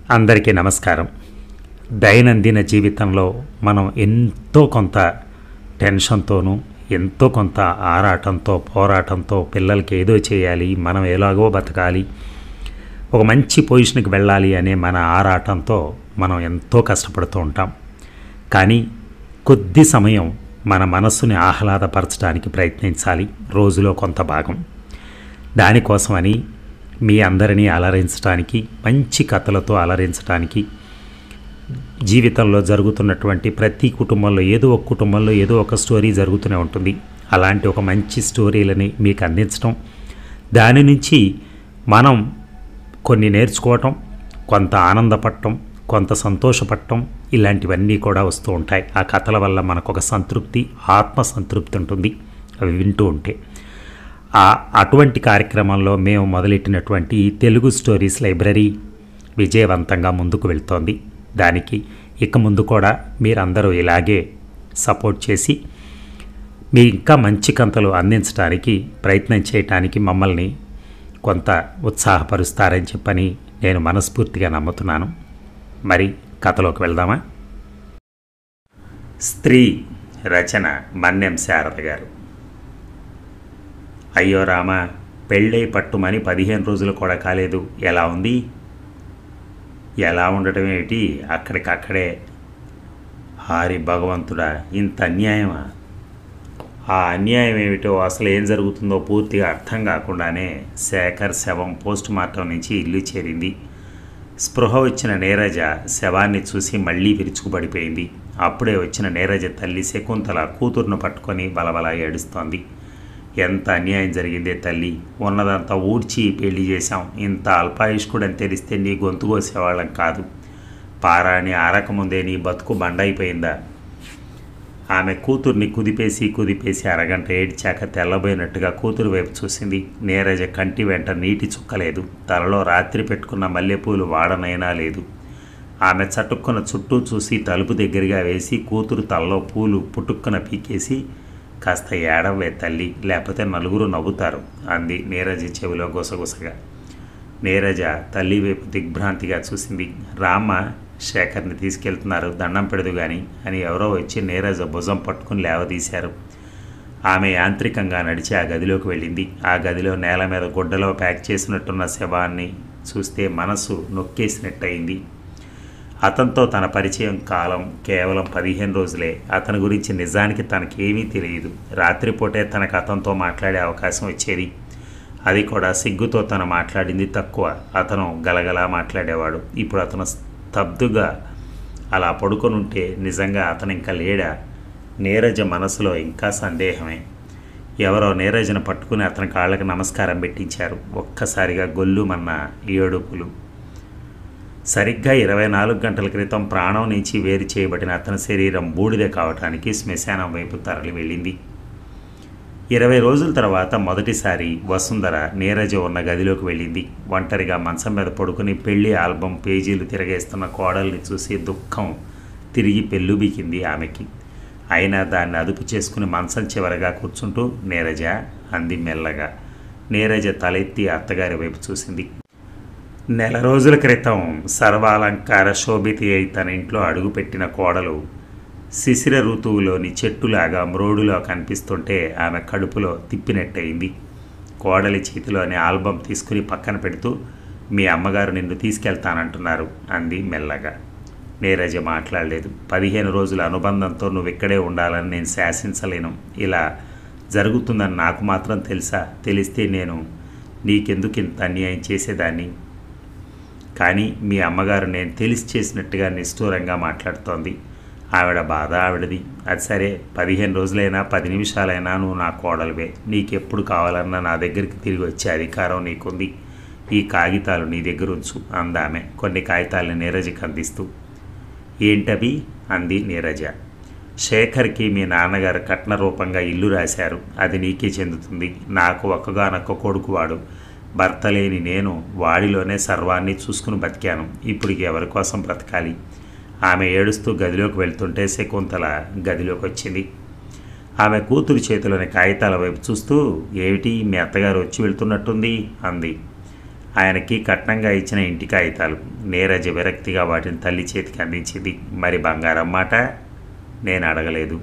అందరికీ నమస్కారం దైనందిన జీవితంలో మనం ఎంతో కొంత టెన్షన్తోనూ ఎంతో కొంత ఆరాటంతో పోరాటంతో పిల్లలకి ఏదో చేయాలి మనం ఎలాగో బతకాలి ఒక మంచి పొజిషన్కి వెళ్ళాలి అనే మన ఆరాటంతో మనం ఎంతో కష్టపడుతూ ఉంటాం కానీ కొద్ది సమయం మన మనస్సుని ఆహ్లాదపరచడానికి ప్రయత్నించాలి రోజులో కొంత భాగం దానికోసమని మీ అందరినీ అలరించడానికి మంచి కథలతో అలరించడానికి జీవితంలో జరుగుతున్నటువంటి ప్రతి కుటుంబంలో ఏదో ఒక కుటుంబంలో ఏదో ఒక స్టోరీ జరుగుతూనే ఉంటుంది అలాంటి ఒక మంచి స్టోరీలని మీకు అందించడం దాని నుంచి మనం కొన్ని నేర్చుకోవటం కొంత ఆనందపడటం కొంత సంతోషపడటం ఇలాంటివన్నీ కూడా వస్తూ ఉంటాయి ఆ కథల వల్ల మనకు ఒక సంతృప్తి ఆత్మ సంతృప్తి ఉంటుంది అవి వింటూ ఉంటే ఆ అటువంటి కార్యక్రమంలో మేము మొదలెట్టినటువంటి తెలుగు స్టోరీస్ లైబ్రరీ విజయవంతంగా ముందుకు వెళ్తోంది దానికి ఇక ముందు కూడా మీరందరూ ఇలాగే సపోర్ట్ చేసి మీ ఇంకా మంచి కంతలు అందించడానికి ప్రయత్నం చేయటానికి మమ్మల్ని కొంత ఉత్సాహపరుస్తారని చెప్పని నేను మనస్ఫూర్తిగా నమ్ముతున్నాను మరి కథలోకి వెళ్దామా స్త్రీ రచన మన్యం శారద గారు అయ్యో రామ పెళ్ళై పట్టుమని పదిహేను రోజులు కూడా కాలేదు ఎలా ఉంది ఎలా ఉండటం ఏమిటి అక్కడికక్కడే హారి భగవంతుడా ఇంత అన్యాయమా ఆ అన్యాయం ఏమిటో అసలు ఏం జరుగుతుందో పూర్తిగా అర్థం కాకుండానే శేఖర్ శవం పోస్ట్ మార్టం నుంచి ఇల్లు చేరింది స్పృహ వచ్చిన నీరజ శవాన్ని చూసి మళ్ళీ విరుచుకుపడిపోయింది అప్పుడే వచ్చిన నీరజ తల్లి శకుంతల కూతురును పట్టుకొని బలబల ఏడుస్తోంది ఎంత అన్యాయం జరిగిందే తల్లి ఉన్నదంతా ఊడ్చి పెళ్లి చేశాం ఇంత అల్పాయుష్కుడని తెలిస్తే నీ గొంతు కోసేవాళ్ళం కాదు పారాని ఆరకముందే నీ బతుకు బండైపోయిందా ఆమె కూతుర్ని కుదిపేసి కుదిపేసి అరగంట ఏడ్చాక తెల్లబోయినట్టుగా కూతురు వైపు చూసింది నీరజ కంటి వెంట నీటి చుక్కలేదు తలలో రాత్రి పెట్టుకున్న మల్లెపూలు వాడనైనా లేదు ఆమె చటుక్కున చుట్టూ చూసి తలుపు దగ్గరగా వేసి కూతురు తలలో పూలు పుట్టుక్కున పీకేసి కాస్త ఏడవే తల్లి లేకపోతే నలుగురు నవ్వుతారు అంది నీరజ చెవిలో గుసగుసగా నీరజ తల్లి వైపు దిగ్భ్రాంతిగా చూసింది రామ శేఖర్ని తీసుకెళ్తున్నారు దండం పెడదు గాని అని ఎవరో వచ్చి నీరజ భుజం పట్టుకుని లేవదీశారు ఆమె యాంత్రికంగా నడిచి ఆ గదిలోకి వెళ్ళింది ఆ గదిలో నేల మీద గుడ్డలో ప్యాక్ చేసినట్టున్న శవాన్ని చూస్తే మనసు నొక్కేసినట్టయింది అతనితో తన పరిచయం కాలం కేవలం పదిహేను రోజులే అతని గురించి నిజానికి తనకేమీ తెలియదు రాత్రిపూటే తనకు అతనితో మాట్లాడే అవకాశం వచ్చేది అది కూడా సిగ్గుతో తను మాట్లాడింది తక్కువ అతను గలగలా మాట్లాడేవాడు ఇప్పుడు అతను స్తబ్దుగా అలా పడుకొని ఉంటే నిజంగా అతను ఇంకా లేడా నీరజ మనసులో ఇంకా సందేహమే ఎవరో నీరజను పట్టుకుని అతని కాళ్ళకి నమస్కారం పెట్టించారు ఒక్కసారిగా గొల్లుమన్న ఏడుపులు సరిగ్గా ఇరవై నాలుగు గంటల క్రితం ప్రాణం నుంచి వేరు చేయబడిన అతని శరీరం బూడిద కావటానికి శ్మశానం వైపు తరలి వెళ్ళింది ఇరవై రోజుల తర్వాత మొదటిసారి వసుంధర నీరజ ఉన్న గదిలోకి వెళ్ళింది ఒంటరిగా మంచం మీద పడుకుని పెళ్లి ఆల్బం పేజీలు తిరగేస్తున్న కోడల్ని చూసి దుఃఖం తిరిగి పెళ్ళుబికింది ఆమెకి అయినా దాన్ని అదుపు చేసుకుని మంచం చివరగా కూర్చుంటూ నీరజ అంది మెల్లగా నీరజ తలెత్తి అత్తగారి వైపు చూసింది నెల రోజుల క్రితం సర్వాలంకార శోభితి అయి తన ఇంట్లో అడుగుపెట్టిన కోడలు శిశిర ఋతువులోని చెట్టులాగా మ్రోడులో కనిపిస్తుంటే ఆమె కడుపులో తిప్పినట్టయింది కోడలి చేతిలోని ఆల్బం తీసుకుని పక్కన పెడుతూ మీ అమ్మగారు నిన్ను తీసుకెళ్తానంటున్నారు అంది మెల్లగా నీరజ మాట్లాడలేదు పదిహేను రోజుల అనుబంధంతో నువ్వు ఇక్కడే ఉండాలని నేను శాసించలేను ఇలా జరుగుతుందని నాకు మాత్రం తెలుసా తెలిస్తే నేను నీకెందుకు ఇంత అన్యాయం చేసేదాన్ని కానీ మీ అమ్మగారు నేను తెలిసి చేసినట్టుగా నిష్ఠూరంగా మాట్లాడుతోంది ఆవిడ బాధ ఆవిడది అది సరే పదిహేను రోజులైనా పది నిమిషాలైనా నువ్వు నా కోడలివే నీకెప్పుడు కావాలన్నా నా దగ్గరికి తిరిగి వచ్చే అధికారం నీకుంది ఈ కాగితాలు నీ దగ్గర ఉంచు అందామె కొన్ని కాగితాలను నీరజకి అందిస్తూ ఏంటవి అంది నీరజ శేఖర్కి మీ నాన్నగారు కట్న రూపంగా ఇల్లు రాశారు అది నీకే చెందుతుంది నాకు ఒక్కగానొక్క కొడుకు వాడు భర్త లేని నేను వాడిలోనే సర్వాన్ని చూసుకుని బతికాను ఇప్పుడు ఎవరి కోసం బ్రతకాలి ఆమె ఏడుస్తూ గదిలోకి వెళ్తుంటే శకుంతల గదిలోకి వచ్చింది ఆమె కూతురు చేతిలోని కాగితాల వైపు చూస్తూ ఏమిటి మీ అత్తగారు వచ్చి వెళ్తున్నట్టుంది అంది ఆయనకి కట్నంగా ఇచ్చిన ఇంటి కాగితాలు నీరజ విరక్తిగా వాటిని తల్లి చేతికి అందించింది మరి బంగారం మాట నేను అడగలేదు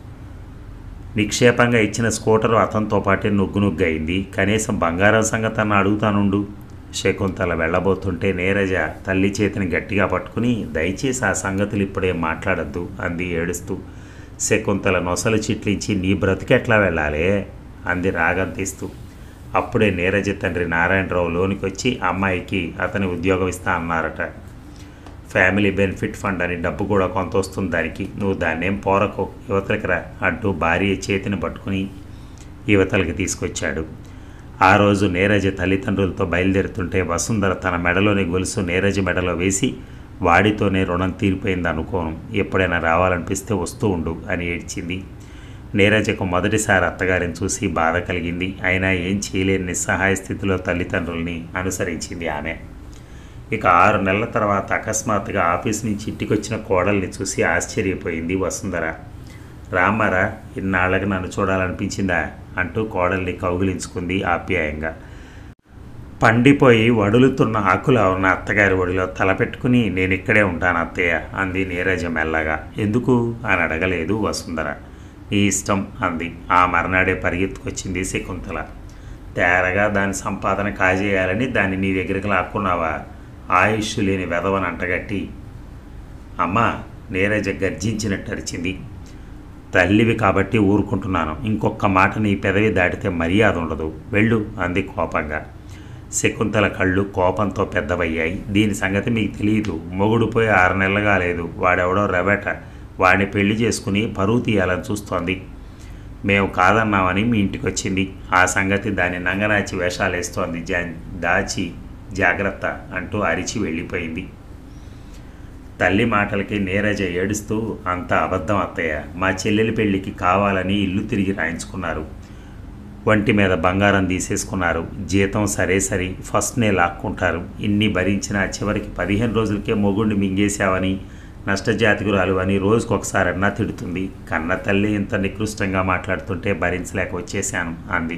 నిక్షేపంగా ఇచ్చిన స్కూటరు అతనితో పాటే నొగ్గు నొగ్గు అయింది కనీసం బంగారం సంగతి అన్న అడుగుతానుండు శకుంతల వెళ్ళబోతుంటే నీరజ తల్లి చేతిని గట్టిగా పట్టుకుని దయచేసి ఆ సంగతులు ఇప్పుడే మాట్లాడద్దు అంది ఏడుస్తూ శకుంతల నొసలు చిట్లించి నీ బ్రతికెట్లా వెళ్ళాలే అంది రాగం తీస్తూ అప్పుడే నీరజ తండ్రి నారాయణరావు లోనికి వచ్చి అమ్మాయికి అతని ఉద్యోగం ఇస్తా అన్నారట ఫ్యామిలీ బెనిఫిట్ ఫండ్ అని డబ్బు కూడా కొంత వస్తుంది దానికి నువ్వు దాన్నేం పోరకు యువతలకి రా అంటూ భార్య చేతిని పట్టుకుని యువతలకి తీసుకొచ్చాడు ఆ రోజు నీరజ తల్లిదండ్రులతో బయలుదేరుతుంటే వసుంధర తన మెడలోని గొలుసు నీరజ మెడలో వేసి వాడితోనే రుణం తీరిపోయింది అనుకోను ఎప్పుడైనా రావాలనిపిస్తే వస్తూ ఉండు అని ఏడ్చింది నీరజకు మొదటిసారి అత్తగారిని చూసి బాధ కలిగింది అయినా ఏం చేయలేని నిస్సహాయ స్థితిలో తల్లిదండ్రుల్ని అనుసరించింది ఆమె ఇక ఆరు నెలల తర్వాత అకస్మాత్తుగా ఆఫీస్ నుంచి ఇంటికి వచ్చిన కోడల్ని చూసి ఆశ్చర్యపోయింది వసుంధర రామారా ఇన్నాళ్ళకి నన్ను చూడాలనిపించిందా అంటూ కోడల్ని కౌగిలించుకుంది ఆప్యాయంగా పండిపోయి వడులుతున్న ఆకులా ఉన్న అత్తగారి ఒడిలో తలపెట్టుకుని నేను ఇక్కడే ఉంటాను అత్తయ్య అంది నీరజ మెల్లగా ఎందుకు అని అడగలేదు వసుంధర నీ ఇష్టం అంది ఆ మర్నాడే పరిగెత్తుకొచ్చింది శకుంతల తేరగా దాని సంపాదన కాజేయాలని దాన్ని నీ దగ్గరికి లాక్కున్నావా ఆయుష్ లేని వెధవని అంటగట్టి అమ్మా నీరజ గర్జించినట్టు అరిచింది తల్లివి కాబట్టి ఊరుకుంటున్నాను ఇంకొక మాట నీ పెదవి దాటితే మర్యాద ఉండదు వెళ్ళు అంది కోపంగా శకుంతల కళ్ళు కోపంతో పెద్దవయ్యాయి దీని సంగతి మీకు తెలియదు మొగుడు పోయి ఆరు నెలలు కాలేదు వాడెవడో రెబెట వాడిని పెళ్లి చేసుకుని పరువు తీయాలని చూస్తోంది మేము కాదన్నామని మీ ఇంటికి వచ్చింది ఆ సంగతి దాని నంగనాచి వేషాలు వేస్తోంది జా దాచి జాగ్రత్త అంటూ అరిచి వెళ్ళిపోయింది తల్లి మాటలకి నీరజ ఏడుస్తూ అంత అబద్ధం అత్తయ్య మా చెల్లెలి పెళ్లికి కావాలని ఇల్లు తిరిగి రాయించుకున్నారు వంటి మీద బంగారం తీసేసుకున్నారు జీతం సరే సరి ఫస్ట్నే లాక్కుంటారు ఇన్ని భరించినా చివరికి పదిహేను రోజులకే మొగుడిని మింగేశావని నష్టజాతికురాలు అని రోజుకొకసారన్నా తిడుతుంది కన్న తల్లి ఇంత నికృష్టంగా మాట్లాడుతుంటే భరించలేక వచ్చేశాను అంది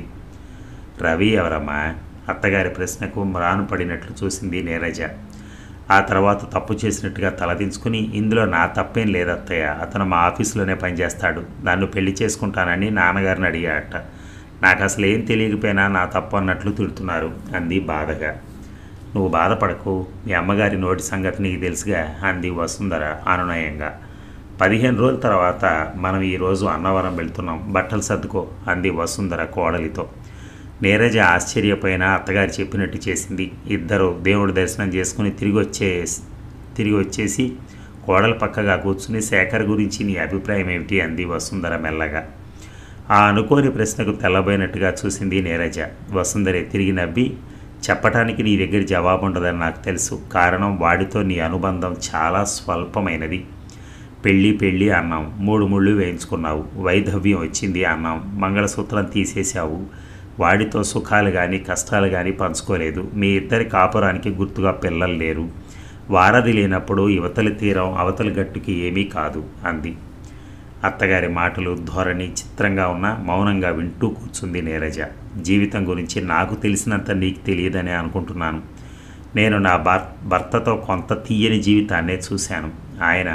రవి ఎవరమ్మా అత్తగారి ప్రశ్నకు మ్రాను పడినట్లు చూసింది నీరజ ఆ తర్వాత తప్పు చేసినట్టుగా తలదించుకుని ఇందులో నా తప్పేం లేదత్తయ్య అతను మా ఆఫీసులోనే పనిచేస్తాడు నన్ను పెళ్లి చేసుకుంటానని నాన్నగారిని అడిగాడట నాకు అసలు ఏం తెలియకపోయినా నా తప్పు అన్నట్లు తిడుతున్నారు అంది బాధగా నువ్వు బాధపడకు మీ అమ్మగారి నోటి సంగతి నీకు తెలుసుగా అంది వసుంధర అనునయంగా పదిహేను రోజుల తర్వాత మనం ఈరోజు అన్నవరం వెళ్తున్నాం బట్టలు సర్దుకో అంది వసుంధర కోడలితో నీరజ ఆశ్చర్యపోయిన అత్తగారు చెప్పినట్టు చేసింది ఇద్దరు దేవుడి దర్శనం చేసుకుని తిరిగి వచ్చే తిరిగి వచ్చేసి కోడల పక్కగా కూర్చుని శేఖర్ గురించి నీ అభిప్రాయం ఏమిటి అంది వసుంధర మెల్లగా ఆ అనుకోని ప్రశ్నకు తెల్లబోయినట్టుగా చూసింది నీరజ వసుంధరే తిరిగి నవ్వి చెప్పటానికి నీ దగ్గర జవాబు ఉండదని నాకు తెలుసు కారణం వాడితో నీ అనుబంధం చాలా స్వల్పమైనది పెళ్ళి పెళ్ళి అన్నాం మూడు ముళ్ళు వేయించుకున్నావు వైధవ్యం వచ్చింది అన్నాం మంగళసూత్రం తీసేశావు వాడితో సుఖాలు కానీ కష్టాలు కానీ పంచుకోలేదు మీ ఇద్దరి కాపురానికి గుర్తుగా పిల్లలు లేరు వారధి లేనప్పుడు యువతలి తీరం అవతలి గట్టుకి ఏమీ కాదు అంది అత్తగారి మాటలు ధోరణి చిత్రంగా ఉన్న మౌనంగా వింటూ కూర్చుంది నీరజ జీవితం గురించి నాకు తెలిసినంత నీకు తెలియదని అనుకుంటున్నాను నేను నా భర్ భర్తతో కొంత తీయని జీవితాన్నే చూశాను ఆయన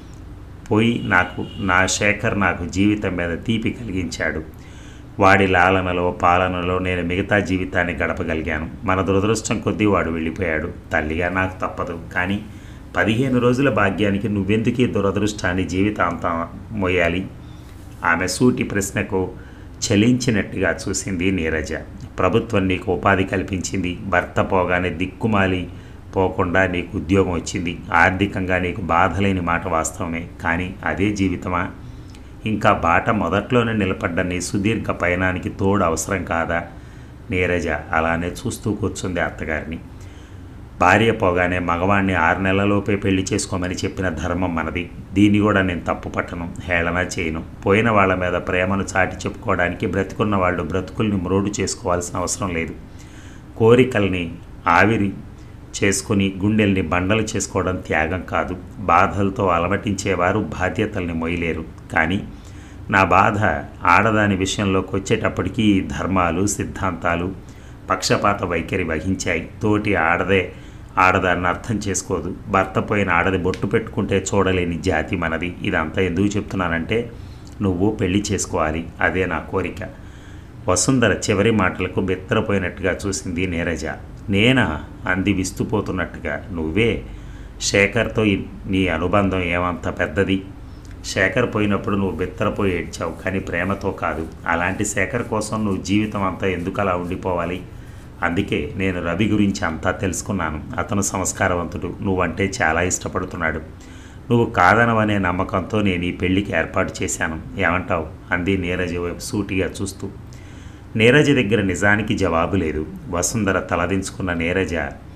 పోయి నాకు నా శేఖర్ నాకు జీవితం మీద తీపి కలిగించాడు వాడి లాలనలో పాలనలో నేను మిగతా జీవితాన్ని గడపగలిగాను మన దురదృష్టం కొద్దీ వాడు వెళ్ళిపోయాడు తల్లిగా నాకు తప్పదు కానీ పదిహేను రోజుల భాగ్యానికి నువ్వెందుకు ఈ దురదృష్టాన్ని జీవితాంతం మోయాలి ఆమె సూటి ప్రశ్నకు చలించినట్టుగా చూసింది నీరజ ప్రభుత్వం నీకు ఉపాధి కల్పించింది భర్త పోగానే దిక్కుమాలి పోకుండా నీకు ఉద్యోగం వచ్చింది ఆర్థికంగా నీకు బాధలేని మాట వాస్తవమే కానీ అదే జీవితమా ఇంకా బాట మొదట్లోనే నిలబడ్డ నీ సుదీర్ఘ పయనానికి తోడు అవసరం కాదా నీరజ అలానే చూస్తూ కూర్చుంది అత్తగారిని భార్య పోగానే మగవాణ్ణి ఆరు నెలలలోపే పెళ్లి చేసుకోమని చెప్పిన ధర్మం మనది దీన్ని కూడా నేను తప్పు పట్టను హేళన చేయను పోయిన వాళ్ళ మీద ప్రేమను చాటి చెప్పుకోవడానికి బ్రతుకున్న వాళ్ళు బ్రతుకుల్ని మ్రోడు చేసుకోవాల్సిన అవసరం లేదు కోరికల్ని ఆవిరి చేసుకుని గుండెల్ని బండలు చేసుకోవడం త్యాగం కాదు బాధలతో అలమటించేవారు బాధ్యతల్ని మొయ్యలేరు కానీ నా బాధ ఆడదాని విషయంలోకి వచ్చేటప్పటికీ ఈ ధర్మాలు సిద్ధాంతాలు పక్షపాత వైఖరి వహించాయి తోటి ఆడదే ఆడదాన్ని అర్థం చేసుకోదు భర్త పోయిన ఆడది బొట్టు పెట్టుకుంటే చూడలేని జాతి మనది ఇదంతా ఎందుకు చెప్తున్నానంటే నువ్వు పెళ్లి చేసుకోవాలి అదే నా కోరిక వసుంధర చివరి మాటలకు బెత్తరపోయినట్టుగా చూసింది నీరజ నేనా అంది విస్తుపోతున్నట్టుగా నువ్వే శేఖర్తో ఈ- నీ అనుబంధం ఏమంత పెద్దది శేఖర్ పోయినప్పుడు నువ్వు బెత్తరపోయి ఏడ్చావు కానీ ప్రేమతో కాదు అలాంటి శేఖర్ కోసం నువ్వు జీవితం అంతా ఎందుకు అలా ఉండిపోవాలి అందుకే నేను రవి గురించి అంతా తెలుసుకున్నాను అతను సంస్కారవంతుడు నువ్వంటే చాలా ఇష్టపడుతున్నాడు నువ్వు కాదనవనే నమ్మకంతో నేను ఈ పెళ్లికి ఏర్పాటు చేశాను ఏమంటావు అంది నీరజ వైపు సూటిగా చూస్తూ నీరజ దగ్గర నిజానికి జవాబు లేదు వసుంధర తలదించుకున్న నీరజ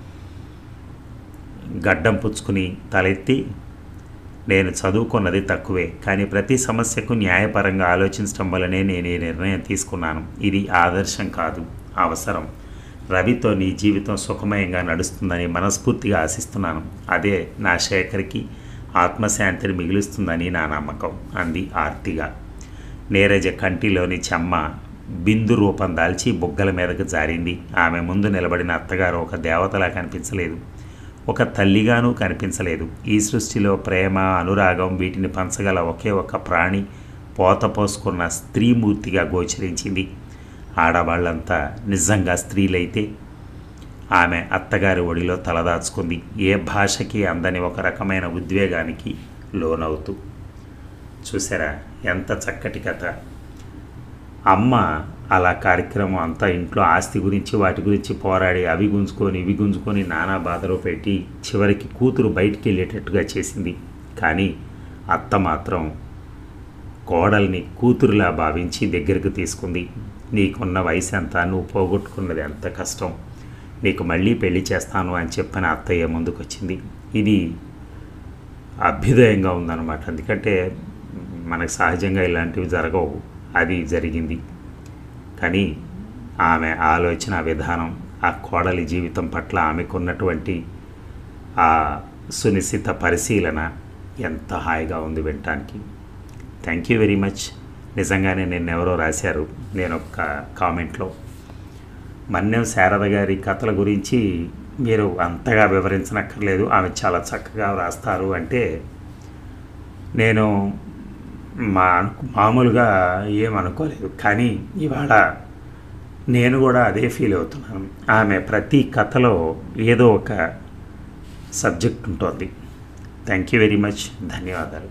గడ్డం పుచ్చుకుని తలెత్తి నేను చదువుకున్నది తక్కువే కానీ ప్రతి సమస్యకు న్యాయపరంగా ఆలోచించడం వల్లనే నేను ఈ నిర్ణయం తీసుకున్నాను ఇది ఆదర్శం కాదు అవసరం రవితో నీ జీవితం సుఖమయంగా నడుస్తుందని మనస్ఫూర్తిగా ఆశిస్తున్నాను అదే నా శేఖర్కి ఆత్మశాంతిని మిగులుస్తుందని నా నమ్మకం అంది ఆర్తిగా నీరజ కంటిలోని చెమ్మ బిందు రూపం దాల్చి బుగ్గల మీదకు జారింది ఆమె ముందు నిలబడిన అత్తగారు ఒక దేవతలా కనిపించలేదు ఒక తల్లిగానూ కనిపించలేదు ఈ సృష్టిలో ప్రేమ అనురాగం వీటిని పంచగల ఒకే ఒక ప్రాణి పోత పోసుకున్న స్త్రీమూర్తిగా గోచరించింది ఆడవాళ్ళంతా నిజంగా స్త్రీలైతే ఆమె అత్తగారి ఒడిలో తలదాచుకుంది ఏ భాషకి అందని ఒక రకమైన ఉద్వేగానికి లోనవుతూ చూసారా ఎంత చక్కటి కథ అమ్మ అలా కార్యక్రమం అంతా ఇంట్లో ఆస్తి గురించి వాటి గురించి పోరాడి అవి గుంజుకొని ఇవి గుంజుకొని నానా బాధలో పెట్టి చివరికి కూతురు బయటికి వెళ్ళేటట్టుగా చేసింది కానీ అత్త మాత్రం కోడల్ని కూతురులా భావించి దగ్గరికి తీసుకుంది నీకున్న వయసు ఎంత నువ్వు పోగొట్టుకున్నది ఎంత కష్టం నీకు మళ్ళీ పెళ్లి చేస్తాను అని చెప్పిన అత్తయ్య ముందుకొచ్చింది ఇది అభ్యుదయంగా ఉందన్నమాట ఎందుకంటే మనకు సహజంగా ఇలాంటివి జరగవు అది జరిగింది కానీ ఆమె ఆలోచన విధానం ఆ కోడలి జీవితం పట్ల ఆమెకున్నటువంటి ఆ సునిశ్చిత పరిశీలన ఎంత హాయిగా ఉంది వినటానికి థ్యాంక్ యూ వెరీ మచ్ నిజంగానే నిన్న ఎవరో రాశారు నేను ఒక కామెంట్లో మన్యం శారద గారి కథల గురించి మీరు అంతగా వివరించనక్కర్లేదు ఆమె చాలా చక్కగా వ్రాస్తారు అంటే నేను మా మామూలుగా ఏమనుకోలేదు కానీ ఇవాళ నేను కూడా అదే ఫీల్ అవుతున్నాను ఆమె ప్రతి కథలో ఏదో ఒక సబ్జెక్ట్ ఉంటుంది థ్యాంక్ యూ వెరీ మచ్ ధన్యవాదాలు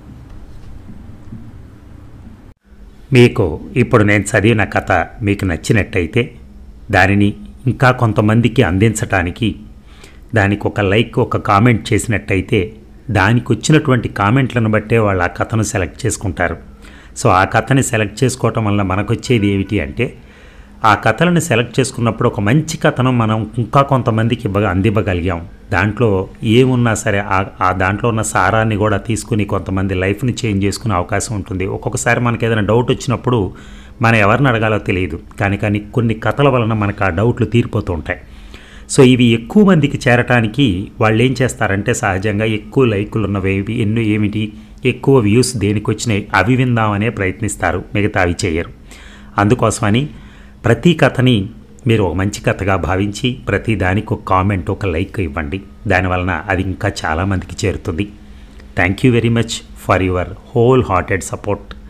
మీకు ఇప్పుడు నేను చదివిన కథ మీకు నచ్చినట్టయితే దానిని ఇంకా కొంతమందికి అందించటానికి దానికి ఒక లైక్ ఒక కామెంట్ చేసినట్టయితే దానికి వచ్చినటువంటి కామెంట్లను బట్టే వాళ్ళు ఆ కథను సెలెక్ట్ చేసుకుంటారు సో ఆ కథని సెలెక్ట్ చేసుకోవటం వల్ల మనకు వచ్చేది ఏమిటి అంటే ఆ కథలను సెలెక్ట్ చేసుకున్నప్పుడు ఒక మంచి కథను మనం ఇంకా కొంతమందికి ఇవ్వ అందివ్వగలిగాం దాంట్లో ఏమున్నా సరే ఆ- ఆ దాంట్లో ఉన్న సారాన్ని కూడా తీసుకుని కొంతమంది లైఫ్ని చేంజ్ చేసుకునే అవకాశం ఉంటుంది ఒక్కొక్కసారి మనకి ఏదైనా డౌట్ వచ్చినప్పుడు మనం ఎవరిని అడగాలో తెలియదు కానీ కానీ కొన్ని కథల వలన మనకు ఆ డౌట్లు తీరిపోతూ ఉంటాయి సో ఇవి ఎక్కువ మందికి చేరటానికి వాళ్ళు ఏం చేస్తారంటే సహజంగా ఎక్కువ లైకులు ఉన్నవి ఇవి ఎన్నో ఏమిటి ఎక్కువ వ్యూస్ దేనికి వచ్చినాయి అవి విందామనే ప్రయత్నిస్తారు మిగతా అవి చేయరు అందుకోసమని ప్రతి కథని మీరు ఒక మంచి కథగా భావించి ప్రతి దానికి ఒక కామెంట్ ఒక లైక్ ఇవ్వండి దానివలన అది ఇంకా చాలామందికి చేరుతుంది thank you very much for your whole hearted support